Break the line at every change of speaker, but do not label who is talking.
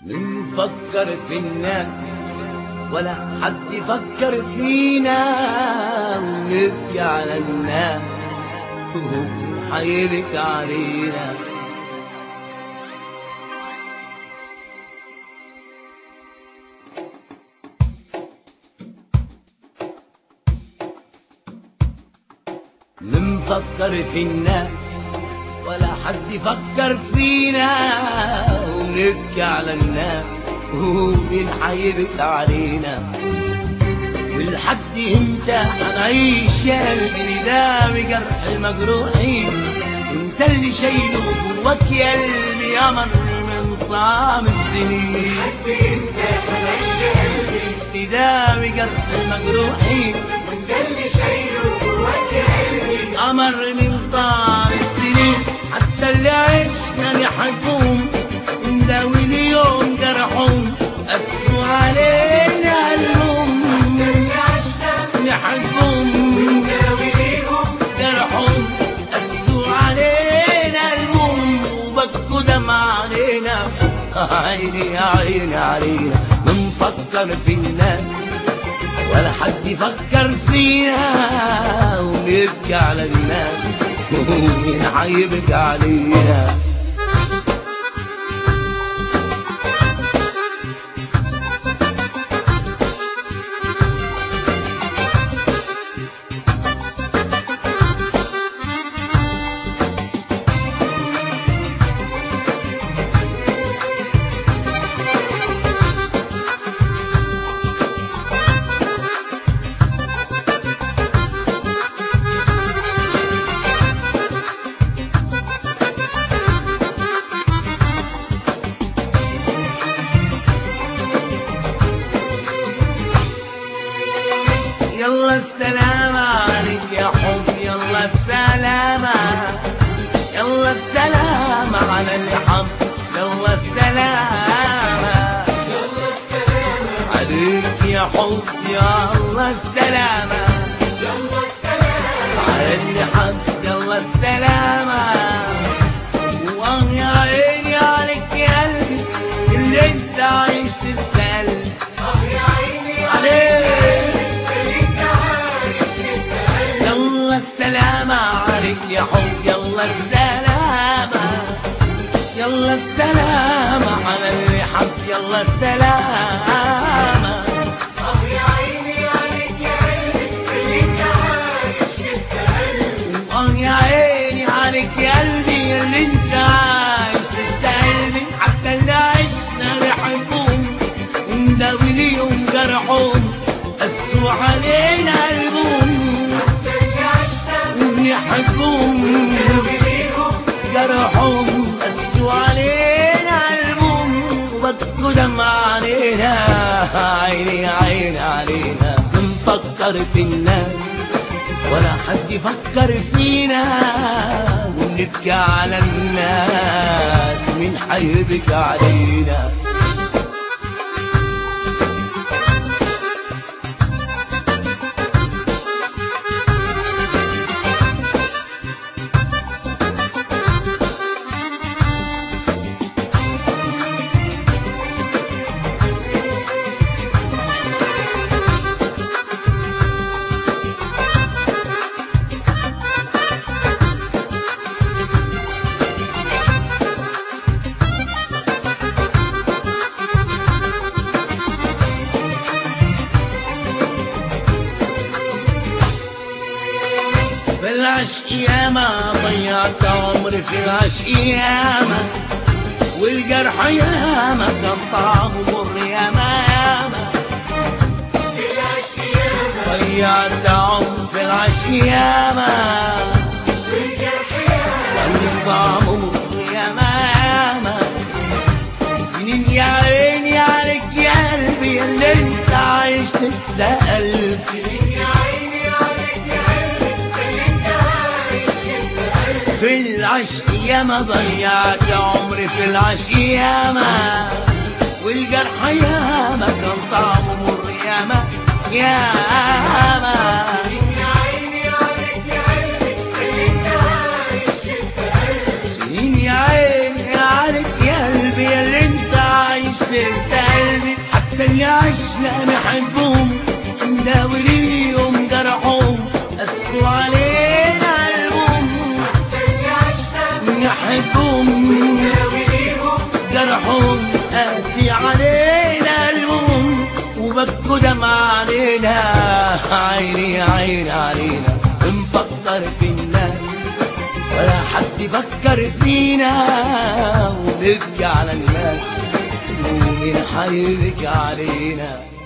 نفكر في الناس ولا حد يفكر فينا ونبكي على الناس وهو حيبكي علينا نفكر في الناس ولا حد يفكر فينا ونبكي على الناس ومين حيبكي علينا ولحد امتى هنعيش يا قلبي ده بجرح المجروحين انت اللي شايله جواك يا قلبي قمر من طعم السنين
لحد امتى هنعيش يا قلبي
ده بجرح المجروحين
وانت اللي شايله جواك يا قلبي
قمر من طعم السنين حتى اللي عشنا نحبهم نداوي اليوم جرحهم قسوا علينا قلبهم
اللي عشنا
نحبهم
نداوي ليهم
جرحهم قسوا علينا قلبهم وبكوا دمع علينا عيني يا عيني علينا بنفكر في الناس ولا حد يفكر فينا ونبكي على الناس ومين حيبكي علينا يلا السلامة عليك يا حب يلا السلامة يلا السلامة على اللي حب يلا السلامة
يلا السلامة
عليك يا حب يلا السلامة
يلا السلامة
على اللي حب يلا السلامة واه يا عيني عليك يا قلبي اللي انت عايش تسأل
اه يا عيني
عليك
اللي انت عايش لسه
يلا السلامة عليك يا حب يلا السلامة يلا السلامة على اللي حب يلا السلامة
اه يا عيني عليك يا قلبي اللي انت عايش لسه
اه يا عيني عليك يا قلبي اللي انت عايش لسه قلبي حتى اللي عشنا نحبهم ونداوي ليهم جرحهم قسوا علينا قلبهم
اللي عشنا
ونحبهم
نداوي ليهم
جرحهم قسوا علينا قلبهم وبكوا دمع علينا عيني عيني علينا بنفكر في الناس ولا حد يفكر فينا ونبكي على الناس مين حيبكي علينا في العشق ياما ضيعت عمري في العشق ياما والجرح ياما كان طعمه مر ياما ياما
في الاشياء
ضيعت عمري في العشق ياما
والجرح ياما
كان طعمه مر ياما ياما سنين يا عيني عليك يا قلبي اللي انت عايش تسأل
سنين يا عيني عليك يا قلبي اللي انت عايش لسه
في العشق ياما ضيعت عمري في العشق ياما والجرح ياما كان طعمه مر ياما ياما
سنين يا عيني عليك يا قلبي اللي انت عايش لسه
سنين يا عيني عليك يا قلبي اللي انت عايش عشنا نحبهم نداوي ليهم جرحهم قسوا علينا قلبهم
اللي عشنا
نحبهم
ناوي ليهم
جرحهم قاسي علينا قلبهم وبكوا دمع علينا عيني عيني علينا بنفكر في الناس ولا حد يفكر فينا ونبكي على الناس ومين حيبكي علينا